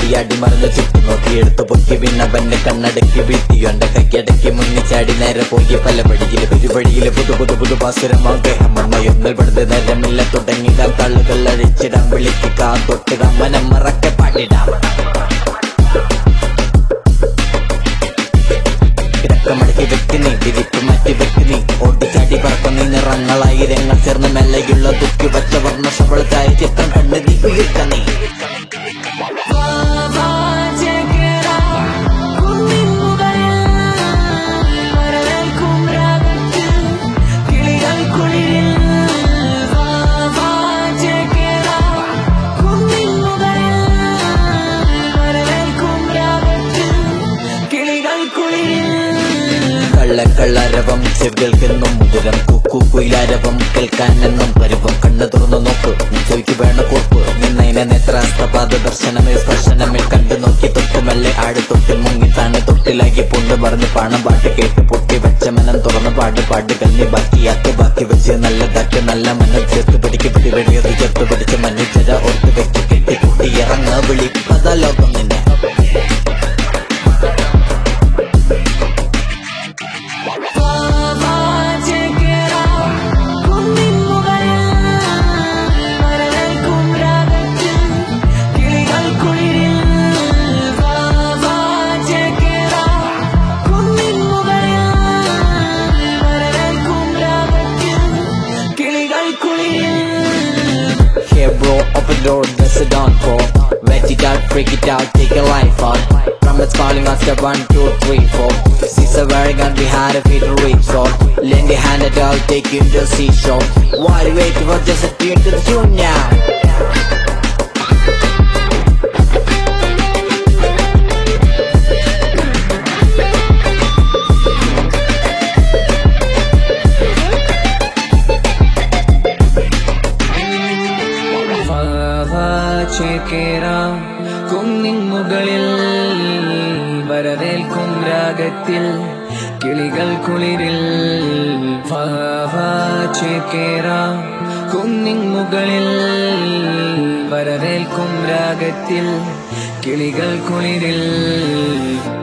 ചാടി അടി മറിഞ്ഞു ചുറ്റി നോക്കി എടുത്തു പൊക്കി പിന്നെ പന്റെ കണ്ണടക്കി വീഴ്ത്തി എന്റെ കൈക്കടക്കി മുന്നി ചാടി നേരെ പോയി പല വഴിയില് പെരുവഴിയില് പുതു പുതു പുതു പാസുരമാ ഗ്രഹം വണ്ണയൊന്നിൽ പെടുത്ത് നേരമില്ല തുടങ്ങിടാം തള്ളുകൾ അഴിച്ചിടാം വിളിക്കാം തൊട്ടിടാം മനം മറക്കെ പാടിടാം കിടക്കമടക്കി വെക്ക് നീ വിരിപ്പ് മാറ്റി വെക്ക് നീ ഓടിച്ചാടി പറക്കുന്ന നിറങ്ങളായിരങ്ങൾ ചേർന്ന് മെല്ലയുള്ള തുക്കി വച്ച വർണ്ണ ശബളത്തായ ചിത്രം കണ്ട് നീ ഉയർത്ത നീ കള്ളക്കള്ളരവം ചെവികൾക്കെന്നും മുകുരം കുക്കു കുയിലാരവം കേൾക്കാനെന്നും പരുവം കണ്ണു തുറന്നു നോക്ക് നീ ചോയ്ക്ക് വേണ്ട കുറിപ്പ് നിന്നതിനെ നേത്രാസ്തപാദ ദർശനമേ സ്പർശനമേ കണ്ടു നോക്കി തൊട്ട് മെല്ലെ ആട് തൊട്ടിൽ മുങ്ങി താണി തൊട്ടിലാക്കി പൊണ്ട് പറഞ്ഞ് പാണം പാട്ട് കേട്ട് പൊട്ടി വെച്ച മനം തുറന്ന് പാട് പാട്ട് കന്നി ബാക്കിയാക്കി ബാക്കി വെച്ച് നല്ലതാക്കി നല്ല മനം ചേർത്ത് പിടിക്ക് പിടി വെടിയത് ചേർത്ത് പിടിച്ച് മനുഷ്യര ഓർത്ത് വെച്ച് കെട്ടി പൊട്ടി ഇറങ്ങ വിളിപ്പത ലോകം നിന്നെ Here bro, open door, that's a dawn for Wet it out, freak it out, take a life out Trumpets calling us step one, two, three, four Caesar wearing gun, we had a feet to reach so Lend your hand it out, take you to the seashore Why you waiting for just a tune to the tune now? ചേക്കേറ കുന്നിൻ മുകളിൽ വരവേൽക്കും രാഗത്തിൽ കിളികൾ കുളിരിൽ ചേക്കേറ കുന്നിൻ മുകളിൽ വരവേൽക്കും രാഗത്തിൽ കിളികൾ കുളിരിൽ